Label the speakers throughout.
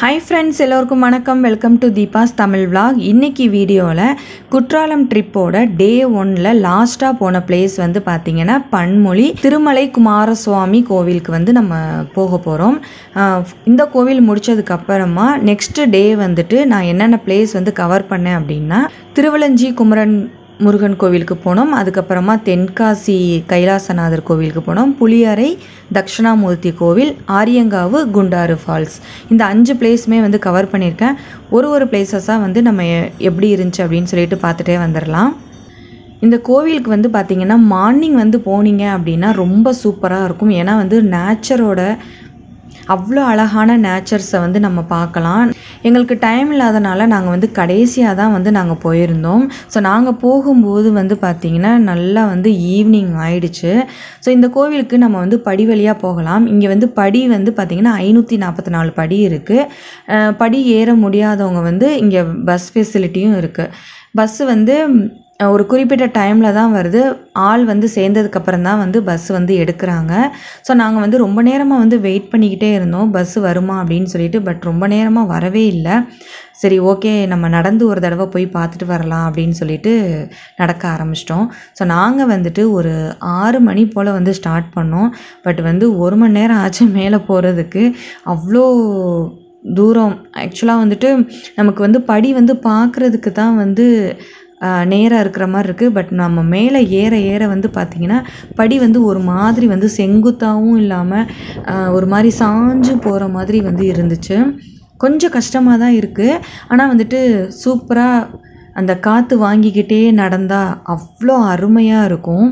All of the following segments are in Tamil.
Speaker 1: ஹாய் ஃப்ரெண்ட்ஸ் எல்லோருக்கும் வணக்கம் welcome to Deepa's Tamil vlog இன்னைக்கு வீடியோவில் குற்றாலம் ட்ரிப்போட டே ஒன்ல லாஸ்ட்டாக போன பிளேஸ் வந்து பார்த்தீங்கன்னா பன்மொழி திருமலை குமாரசுவாமி கோவிலுக்கு வந்து நம்ம போக போகிறோம் இந்த கோவில் முடிச்சதுக்கு அப்புறமா நெக்ஸ்ட் டே வந்துட்டு நான் என்னென்ன பிளேஸ் வந்து கவர் பண்ணேன் அப்படின்னா திருவலஞ்சி குமரன் முருகன் கோவிலுக்கு போனோம் அதுக்கப்புறமா தென்காசி கைலாசநாதர் கோவிலுக்கு போனோம் புளியரை தட்சிணாமூர்த்தி கோவில் ஆரியங்காவு குண்டாறு ஃபால்ஸ் இந்த அஞ்சு பிளேஸுமே வந்து கவர் பண்ணியிருக்கேன் ஒரு ஒரு பிளேசஸாக வந்து நம்ம எ- எப்படி இருந்துச்சு அப்படின்னு சொல்லிட்டு பார்த்துட்டே வந்துடலாம் இந்த கோவிலுக்கு வந்து பார்த்திங்கன்னா மார்னிங் வந்து போனீங்க அப்படின்னா ரொம்ப சூப்பராக இருக்கும் ஏன்னா வந்து நேச்சரோட அவ்வளோ அழகான நேச்சர்ஸை வந்து நம்ம பார்க்கலாம் எங்களுக்கு டைம் இல்லாதனால நாங்கள் வந்து கடைசியாக தான் வந்து நாங்கள் போயிருந்தோம் ஸோ நாங்கள் போகும்போது வந்து பார்த்திங்கன்னா நல்லா வந்து ஈவினிங் ஆயிடுச்சு ஸோ இந்த கோவிலுக்கு நம்ம வந்து படி வழியாக போகலாம் இங்கே வந்து படி வந்து பார்த்திங்கன்னா ஐநூற்றி நாற்பத்தி நாலு படி இருக்குது படி ஏற முடியாதவங்க வந்து இங்கே பஸ் ஃபெசிலிட்டியும் இருக்குது பஸ்ஸு வந்து அஹ், ஒரு குறிப்பிட்ட டைமில் தான் வருது ஆள் வந்து சேர்ந்ததுக்கப்புறம் தான் வந்து பஸ் வந்து எடுக்கிறாங்க ஸோ நாங்கள் வந்து ரொம்ப நேரமாக வந்து வெயிட் பண்ணிக்கிட்டே இருந்தோம் பஸ்ஸு வருமா அப்படின்னு சொல்லிட்டு பட் ரொம்ப நேரமாக வரவே இல்லை சரி ஓகே நம்ம நடந்து ஒரு தடவை போய் பார்த்துட்டு வரலாம் அப்படின்னு சொல்லிட்டு நடக்க ஆரம்பிச்சிட்டோம் ஸோ நாங்கள் வந்துட்டு ஒரு ஆறு மணி போல் வந்து ஸ்டார்ட் பண்ணோம் பட் வந்து ஒரு மணி நேரம் ஆச்சு மேலே போகிறதுக்கு அவ்வளோ தூரம் ஆக்சுவலாக வந்துட்டு நமக்கு வந்து படி வந்து பார்க்குறதுக்கு தான் வந்து நேராக இருக்கிற மாதிரி இருக்குது பட் நம்ம மேலே ஏற ஏற வந்து பார்த்திங்கன்னா படி வந்து ஒரு மாதிரி வந்து செங்குத்தாகவும் இல்லாமல் ஒரு மாதிரி சாஞ்சு போகிற மாதிரி வந்து இருந்துச்சு கொஞ்சம் கஷ்டமாக தான் இருக்குது ஆனால் வந்துட்டு சூப்பராக அந்த காற்று வாங்கிக்கிட்டே நடந்தால் அவ்வளோ அருமையாக இருக்கும்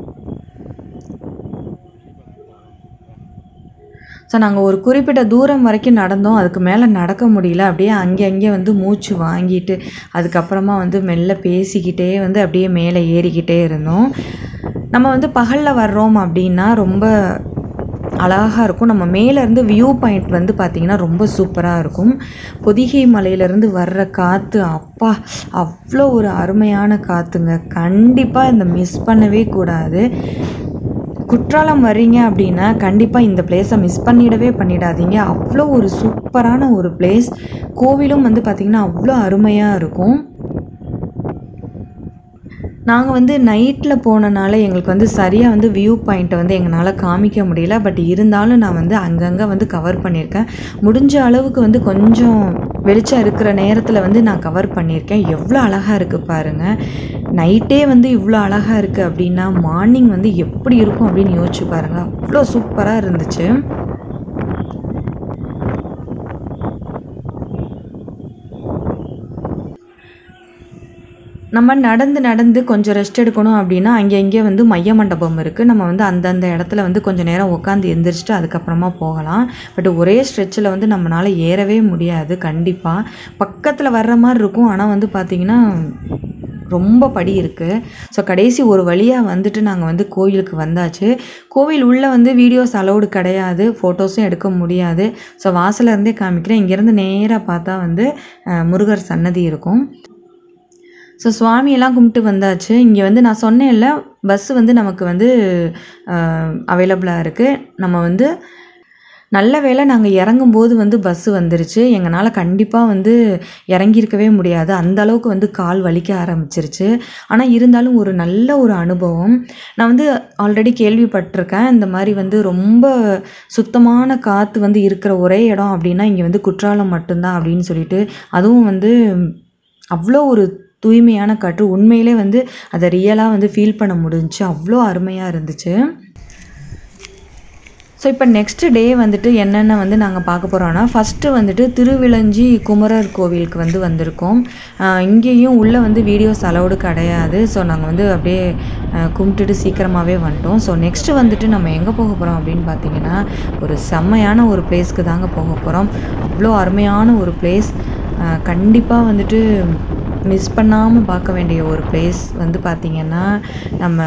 Speaker 1: ஸோ நாங்கள் ஒரு குறிப்பிட்ட தூரம் வரைக்கும் நடந்தோம் அதுக்கு மேலே நடக்க முடியல அப்படியே அங்கே அங்கே வந்து மூச்சு வாங்கிட்டு அதுக்கப்புறமா வந்து மெல்ல பேசிக்கிட்டே வந்து அப்படியே மேலே ஏறிக்கிட்டே இருந்தோம் நம்ம வந்து பகலில் வர்றோம் அப்படின்னா ரொம்ப அழகாக இருக்கும் நம்ம மேலேருந்து வியூ பாயிண்ட் வந்து பார்த்திங்கன்னா ரொம்ப சூப்பராக இருக்கும் பொதிகை மலையிலேருந்து வர்ற காற்று அப்பா அவ்வளோ ஒரு அருமையான காற்றுங்க கண்டிப்பாக இந்த மிஸ் பண்ணவே கூடாது குற்றாலம் வர்றீங்க அப்படின்னா கண்டிப்பாக இந்த பிளேஸை மிஸ் பண்ணிடவே பண்ணிடாதீங்க அவ்வளோ ஒரு சூப்பரான ஒரு பிளேஸ் கோவிலும் வந்து பார்த்திங்கன்னா அவ்வளோ அருமையாக இருக்கும் நாங்கள் வந்து நைட்டில் போனனால எங்களுக்கு வந்து சரியாக வந்து வியூ பாயிண்ட்டை வந்து எங்களால் காமிக்க முடியல பட் இருந்தாலும் நான் வந்து அங்கங்கே வந்து கவர் பண்ணியிருக்கேன் முடிஞ்ச அளவுக்கு வந்து கொஞ்சம் வெளிச்சம் இருக்கிற நேரத்தில் வந்து நான் கவர் பண்ணியிருக்கேன் எவ்வளோ அழகாக இருக்குது பாருங்கள் நைட்டே வந்து இவ்வளோ அழகாக இருக்குது அப்படின்னா மார்னிங் வந்து எப்படி இருக்கும் அப்படின்னு யோசிச்சு பாருங்கள் அவ்வளோ சூப்பராக இருந்துச்சு நம்ம நடந்து நடந்து கொஞ்சம் ரெஸ்ட் எடுக்கணும் அப்படின்னா அங்கே இங்கே வந்து மைய மண்டபம் இருக்குது நம்ம வந்து அந்தந்த இடத்துல வந்து கொஞ்சம் நேரம் உட்காந்து எந்திரிச்சிட்டு அதுக்கப்புறமா போகலாம் பட் ஒரே ஸ்ட்ரெச்சில் வந்து நம்மளால் ஏறவே முடியாது கண்டிப்பாக பக்கத்தில் வர்ற மாதிரி இருக்கும் ஆனால் வந்து பார்த்திங்கன்னா ரொம்ப படி இருக்குது ஸோ கடைசி ஒரு வழியாக வந்துட்டு நாங்கள் வந்து கோயிலுக்கு வந்தாச்சு கோவில் உள்ளே வந்து வீடியோஸ் அலௌடு கிடையாது ஃபோட்டோஸும் எடுக்க முடியாது ஸோ வாசல்ல இருந்தே காமிக்கிறேன் இங்கேருந்து நேராக பார்த்தா வந்து அஹ், முருகர் சன்னதி இருக்கும் ஸோ சுவாமியெல்லாம் கும்பிட்டு வந்தாச்சு இங்கே வந்து நான் சொன்னேன்ல பஸ்ஸு வந்து நமக்கு வந்து அவைலபிளாக இருக்குது நம்ம வந்து நல்ல வேளை நாங்கள் இறங்கும்போது வந்து பஸ்ஸு வந்துருச்சு எங்களால் கண்டிப்பாக வந்து இறங்கியிருக்கவே முடியாது அந்த அளவுக்கு வந்து கால் வலிக்க ஆரம்பிச்சிருச்சு ஆனால் இருந்தாலும் ஒரு நல்ல ஒரு அனுபவம் நான் வந்து ஆல்ரெடி கேள்விப்பட்டிருக்கேன் இந்த மாதிரி வந்து ரொம்ப சுத்தமான காற்று வந்து இருக்கிற ஒரே இடம் அப்படின்னா இங்கே வந்து குற்றாலம் மட்டும்தான் அப்படின்னு சொல்லிட்டு அதுவும் வந்து அவ்வளோ ஒரு தூய்மையான காற்று உண்மையிலே வந்து அதை ரியலாக வந்து ஃபீல் பண்ண முடிஞ்சுச்சு அவ்வளோ அருமையாக இருந்துச்சு ஸோ இப்போ நெக்ஸ்ட் டே வந்துட்டு என்னென்ன வந்து நாங்கள் பார்க்க போகிறோன்னா ஃபஸ்ட்டு வந்துட்டு திருவிழஞ்சி குமரர் கோவிலுக்கு வந்து வந்திருக்கோம் ஆஹ் இங்கேயும் உள்ளே வந்து வீடியோஸ் அலௌடு கிடையாது ஸோ நாங்கள் வந்து அப்படியே ஆஹ் கும்பிட்டுட்டு சீக்கிரமாகவே வந்துட்டோம் ஸோ நெக்ஸ்ட்டு வந்துட்டு நம்ம எங்கே போக போகிறோம் அப்படின்னு பார்த்தீங்கன்னா ஒரு செம்மையான ஒரு பிளேஸ்க்கு தாங்க போக போகிறோம் அவ்வளோ அருமையான ஒரு பிளேஸ் கண்டிப்பாக வந்துட்டு மிஸ் பண்ணாமல் பார்க்க வேண்டிய ஒரு பிளேஸ் வந்து பார்த்திங்கன்னா நம்ம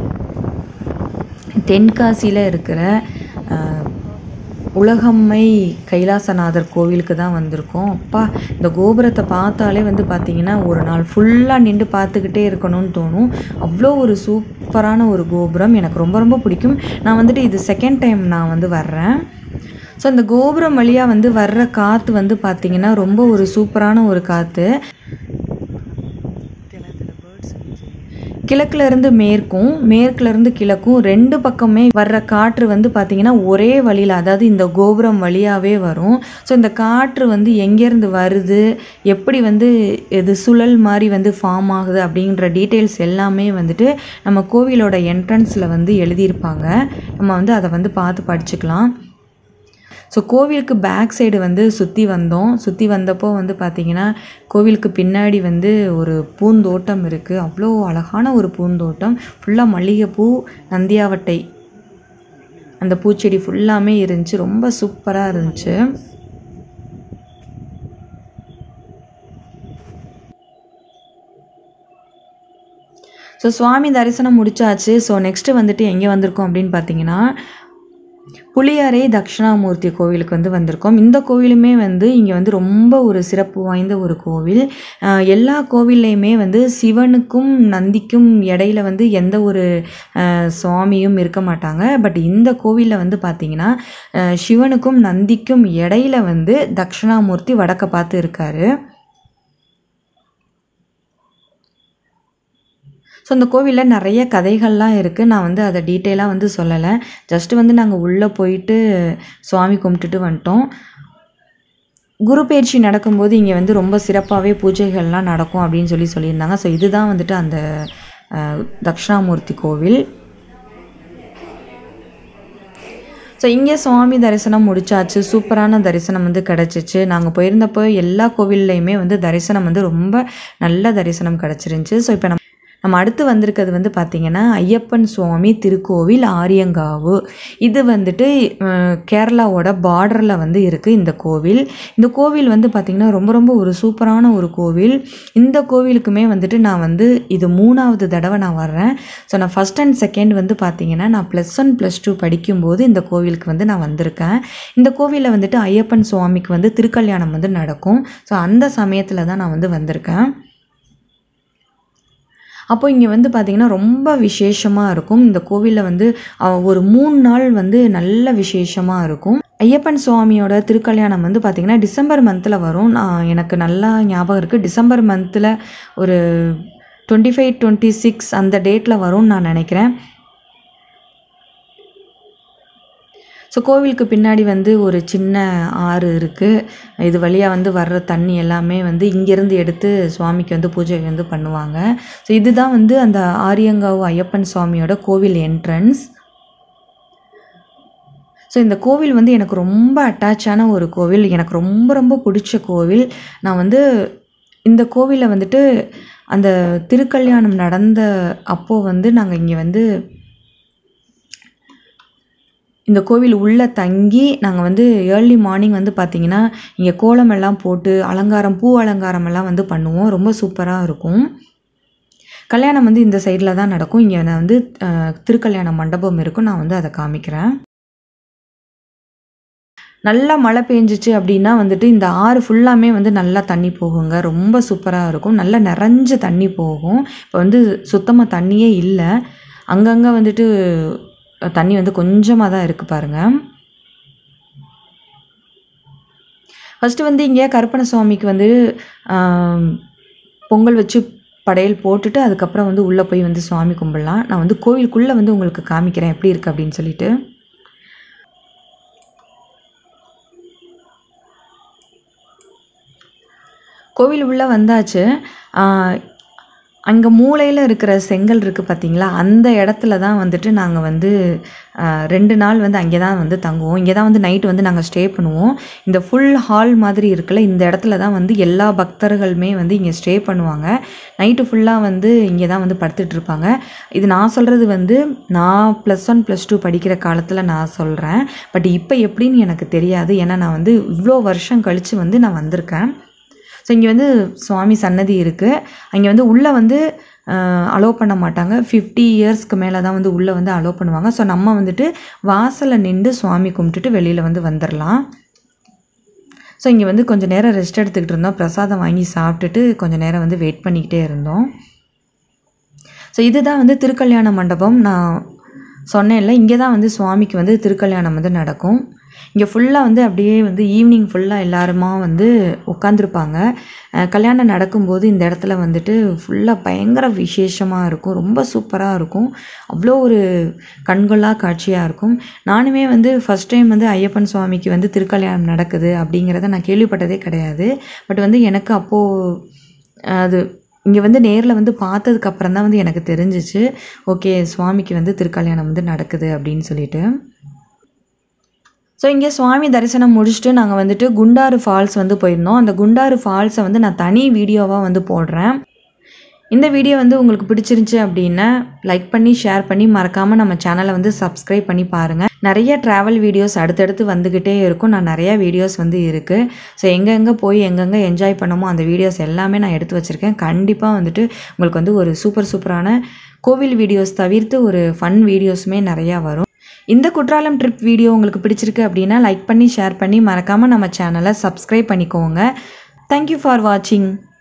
Speaker 1: தென்காசியில் இருக்கிற அஹ், உலகம்மை கைலாசநாதர் கோவிலுக்கு தான் வந்திருக்கோம் அப்பா இந்த கோபுரத்தை பார்த்தாலே வந்து பார்த்திங்கன்னா ஒரு நாள் ஃபுல்லாக நின்று பார்த்துக்கிட்டே இருக்கணும்னு தோணும் அவ்வளோ ஒரு சூப்பரான ஒரு கோபுரம் எனக்கு ரொம்ப ரொம்ப பிடிக்கும் நான் வந்துட்டு இது செகண்ட் டைம் நான் வந்து வர்றேன் ஸோ அந்த கோபுரம் வழியாக வந்து வர்ற காற்று வந்து பார்த்திங்கன்னா ரொம்ப ஒரு சூப்பரான ஒரு காற்று கிழக்குல இருந்து மேற்கும் மேற்குல இருந்து கிழக்கும் ரெண்டு பக்கமே வர்ற காற்று வந்து பார்த்திங்கன்னா ஒரே வழியில் அதாவது இந்த கோபுரம் வழியாகவே வரும் ஸோ இந்த காற்று வந்து எங்கேருந்து வருது எப்படி வந்து இது சுழல் மாதிரி வந்து ஃபார்ம் ஆகுது அப்படின்ற டீட்டெயில்ஸ் எல்லாமே வந்துட்டு நம்ம கோவிலோட என்ட்ரன்ஸில் வந்து எழுதியிருப்பாங்க நம்ம வந்து அதை வந்து பார்த்து படிச்சுக்கலாம் ஸோ கோவிலுக்கு பேக் சைடு வந்து சுற்றி வந்தோம் சுற்றி வந்தப்போ வந்து பார்த்திங்கன்னா கோவிலுக்கு பின்னாடி வந்து ஒரு பூந்தோட்டம் இருக்குது அவ்வளோ அழகான ஒரு பூந்தோட்டம் ஃபுல்லாக மல்லிகைப்பூ நந்தியாவட்டை அந்த பூச்செடி ஃபுல்லாமே இருந்துச்சு ரொம்ப சூப்பராக இருந்துச்சு ஸோ சுவாமி தரிசனம் முடிச்சாச்சு ஸோ நெக்ஸ்ட்டு வந்துட்டு எங்கே வந்திருக்கோம் அப்படின்னு பார்த்தீங்கன்னா புளியாரை தட்சிணாமூர்த்தி கோவிலுக்கு வந்து வந்திருக்கோம் இந்த கோவிலுமே வந்து இங்கே வந்து ரொம்ப ஒரு சிறப்பு வாய்ந்த ஒரு கோவில் அஹ் எல்லா கோவில்லையுமே வந்து சிவனுக்கும் நந்திக்கும் இடையில வந்து எந்த ஒரு அஹ், சுவாமியும் இருக்க மாட்டாங்க பட் இந்த கோவிலில் வந்து பார்த்திங்கன்னா அஹ், சிவனுக்கும் நந்திக்கும் இடையில வந்து தட்சிணாமூர்த்தி வடக்க பார்த்து இருக்காரு ஸோ அந்த கோவிலில் நிறைய கதைகள்லாம் இருக்குது நான் வந்து அதை டீட்டெயிலாக வந்து சொல்லலை ஜஸ்ட்டு வந்து நாங்கள் உள்ளே போயிட்டு சுவாமி கும்பிட்டுட்டு வந்துட்டோம் குரு பயிற்சி நடக்கும்போது இங்கே வந்து ரொம்ப சிறப்பாகவே பூஜைகள்லாம் நடக்கும் அப்படின்னு சொல்லி சொல்லியிருந்தாங்க ஸோ இதுதான் வந்துட்டு அந்த அஹ், தட்சிணாமூர்த்தி கோவில் ஸோ இங்கே சுவாமி தரிசனம் முடிச்சாச்சு சூப்பரான தரிசனம் வந்து கிடச்சிச்சு நாங்கள் போயிருந்தப்போ எல்லா கோவில்லையுமே வந்து தரிசனம் வந்து ரொம்ப நல்ல தரிசனம் கிடச்சிருந்துச்சு ஸோ இப்போ நம்ம நம்ம அடுத்து வந்திருக்கிறது வந்து பார்த்திங்கன்னா ஐயப்பன் சுவாமி திருக்கோவில் ஆரியங்காவு இது வந்துட்டு அஹ், கேரளாவோட பார்டரில் வந்து இருக்குது இந்த கோவில் இந்த கோவில் வந்து பார்த்திங்கன்னா ரொம்ப ரொம்ப ஒரு சூப்பரான ஒரு கோவில் இந்த கோவிலுக்குமே வந்துட்டு நான் வந்து இது மூணாவது தடவை நான் வர்றேன் ஸோ நான் ஃபஸ்ட் அண்ட் செகண்ட் வந்து பார்த்திங்கன்னா நான் ப்ளஸ் ஒன் ப்ளஸ் டூ படிக்கும்போது இந்த கோவிலுக்கு வந்து நான் வந்திருக்கேன் இந்த கோவிலில் வந்துட்டு ஐயப்பன் சுவாமிக்கு வந்து திருக்கல்யாணம் வந்து நடக்கும் ஸோ அந்த சமயத்தில் தான் நான் வந்து வந்திருக்கேன் அப்போ இங்கே வந்து பார்த்திங்கன்னா ரொம்ப விசேஷமாக இருக்கும் இந்த கோவிலில் வந்து அஹ், ஒரு மூணு நாள் வந்து நல்ல விசேஷமாக இருக்கும் ஐயப்பன் சுவாமியோட திருக்கல்யாணம் வந்து பார்த்திங்கன்னா டிசம்பர் மந்தில் வரும் நான் எனக்கு நல்லா ஞாபகம் இருக்குது டிசம்பர் மந்தில் ஒரு டுவெண்ட்டி ஃபைவ் டுவெண்ட்டி சிக்ஸ் அந்த டேட்டில் வரும்னு நான் நினைக்கிறேன் ஸோ கோவிலுக்கு பின்னாடி வந்து ஒரு சின்ன ஆறு இருக்குது இது வழியாக வந்து வர்ற தண்ணி எல்லாமே வந்து இங்கேருந்து எடுத்து சுவாமிக்கு வந்து பூஜை வந்து பண்ணுவாங்க ஸோ இதுதான் வந்து அந்த ஆரியங்காவு ஐயப்பன் சுவாமியோட கோவில் என்ட்ரன்ஸ் ஸோ இந்த கோவில் வந்து எனக்கு ரொம்ப அட்டாச்சான ஒரு கோவில் எனக்கு ரொம்ப ரொம்ப பிடிச்ச கோவில் நான் வந்து இந்த கோவிலில் வந்துட்டு அந்த திருக்கல்யாணம் நடந்த அப்போது வந்து நாங்கள் இங்கே வந்து இந்த கோவில் உள்ளே தங்கி நாங்கள் வந்து ஏர்லி மார்னிங் வந்து பார்த்திங்கன்னா இங்கே கோலம் எல்லாம் போட்டு அலங்காரம் பூ அலங்காரம் எல்லாம் வந்து பண்ணுவோம் ரொம்ப சூப்பராக இருக்கும் கல்யாணம் வந்து இந்த சைடில் தான் நடக்கும் இங்கே நான் வந்து அஹ், திருக்கல்யாண மண்டபம் இருக்கும் நான் வந்து அதை காமிக்கிறேன் நல்லா மழை பெஞ்சிச்சு அப்படின்னா வந்துட்டு இந்த ஆறு ஃபுல்லாமே வந்து நல்லா தண்ணி போகுங்க ரொம்ப சூப்பராக இருக்கும் நல்லா நிறைஞ்ச தண்ணி போகும் இப்போ வந்து சுத்தமாக தண்ணியே இல்லை அங்கங்கே வந்துட்டு தண்ணி வந்து கொஞ்சமாக தான் இருக்குது பாருங்கள் ஃபஸ்ட்டு வந்து இங்கே கருப்பண சுவாமிக்கு வந்து ஆம், பொங்கல் வச்சு படையல் போட்டுட்டு அதுக்கப்புறம் வந்து உள்ளே போய் வந்து சுவாமி கும்பிடலாம் நான் வந்து கோவிலுக்குள்ளே வந்து உங்களுக்கு காமிக்கிறேன் எப்படி இருக்குது அப்படின்னு சொல்லிட்டு கோவில் உள்ளே வந்தாச்சு அங்கே மூலையில் இருக்கிற செங்கல் இருக்குது பார்த்தீங்களா அந்த இடத்துல தான் வந்துட்டு நாங்கள் வந்து ஆ, ரெண்டு நாள் வந்து அங்கே தான் வந்து தங்குவோம் இங்கே தான் வந்து நைட்டு வந்து நாங்கள் ஸ்டே பண்ணுவோம் இந்த ஃபுல் ஹால் மாதிரி இருக்குல்ல இந்த இடத்துல தான் வந்து எல்லா பக்தர்களுமே வந்து இங்கே ஸ்டே பண்ணுவாங்க நைட்டு ஃபுல்லாக வந்து இங்கே தான் வந்து படுத்துட்டு இருப்பாங்க இது நான் சொல்கிறது வந்து நான் ப்ளஸ் ஒன் ப்ளஸ் டூ படிக்கிற காலத்தில் நான் சொல்கிறேன் பட் இப்போ எப்படின்னு எனக்கு தெரியாது ஏன்னா நான் வந்து இவ்வளோ வருஷம் கழித்து வந்து நான் வந்திருக்கேன் ஸோ இங்கே வந்து சுவாமி சன்னதி இருக்குது அங்கே வந்து உள்ளே வந்து அலோவ் பண்ண மாட்டாங்க ஃபிஃப்டி இயர்ஸ்க்கு மேலே தான் வந்து உள்ளே வந்து அலோவ் பண்ணுவாங்க ஸோ நம்ம வந்துட்டு வாசலில் நின்று சுவாமி கும்பிட்டுட்டு வெளியில் வந்து வந்துடலாம் ஸோ இங்கே வந்து கொஞ்சம் நேரம் ரெஸ்ட் எடுத்துக்கிட்டு இருந்தோம் பிரசாதம் வாங்கி சாப்பிட்டுட்டு கொஞ்சம் நேரம் வந்து வெயிட் பண்ணிக்கிட்டே இருந்தோம் ஸோ இதுதான் வந்து திருக்கல்யாண மண்டபம் நான் சொன்னேன்ல இங்கே தான் வந்து சுவாமிக்கு வந்து திருக்கல்யாணம் வந்து நடக்கும் இங்கே ஃபுல்லாக வந்து அப்படியே வந்து ஈவினிங் ஃபுல்லாக எல்லாருமா வந்து உட்காந்துருப்பாங்க கல்யாணம் நடக்கும்போது இந்த இடத்துல வந்துட்டு ஃபுல்லாக பயங்கர விசேஷமாக இருக்கும் ரொம்ப சூப்பராக இருக்கும் அவ்வளோ ஒரு கண்கொள்ளா காட்சியாக இருக்கும் நானுமே வந்து ஃபஸ்ட் டைம் வந்து ஐயப்பன் சுவாமிக்கு வந்து திருக்கல்யாணம் நடக்குது அப்படிங்கிறத நான் கேள்விப்பட்டதே கிடையாது பட் வந்து எனக்கு அப்போது அது இங்கே வந்து நேரில் வந்து பார்த்ததுக்கு அப்புறம் தான் வந்து எனக்கு தெரிஞ்சிச்சு ஓகே சுவாமிக்கு வந்து திருக்கல்யாணம் வந்து நடக்குது அப்படின்னு சொல்லிட்டு ஸோ இங்கே சுவாமி தரிசனம் முடிச்சுட்டு நாங்கள் வந்துட்டு குண்டாறு ஃபால்ஸ் வந்து போயிருந்தோம் அந்த குண்டாறு ஃபால்ஸை வந்து நான் தனி வீடியோவாக வந்து போடுறேன் இந்த வீடியோ வந்து உங்களுக்கு பிடிச்சிருந்துச்சி அப்படின்னா லைக் பண்ணி ஷேர் பண்ணி மறக்காமல் நம்ம சேனலை வந்து சப்ஸ்கிரைப் பண்ணி பாருங்கள் நிறைய ட்ராவல் வீடியோஸ் அடுத்தடுத்து வந்துக்கிட்டே இருக்கும் நான் நிறைய வீடியோஸ் வந்து இருக்குது ஸோ எங்கெங்கே போய் எங்கெங்கே என்ஜாய் பண்ணமோ அந்த வீடியோஸ் எல்லாமே நான் எடுத்து வச்சுருக்கேன் கண்டிப்பாக வந்துட்டு உங்களுக்கு வந்து ஒரு சூப்பர் சூப்பரான கோவில் வீடியோஸ் தவிர்த்து ஒரு ஃபன் வீடியோஸுமே நிறையா வரும் இந்த குற்றாலம் ட்ரிப் வீடியோ உங்களுக்கு பிடிச்சிருக்கு அப்படின்னா லைக் பண்ணி ஷேர் பண்ணி மறக்காமல் நம்ம சேனலை சப்ஸ்கிரைப் பண்ணிக்கோங்க தேங்க்யூ ஃபார் வாட்சிங்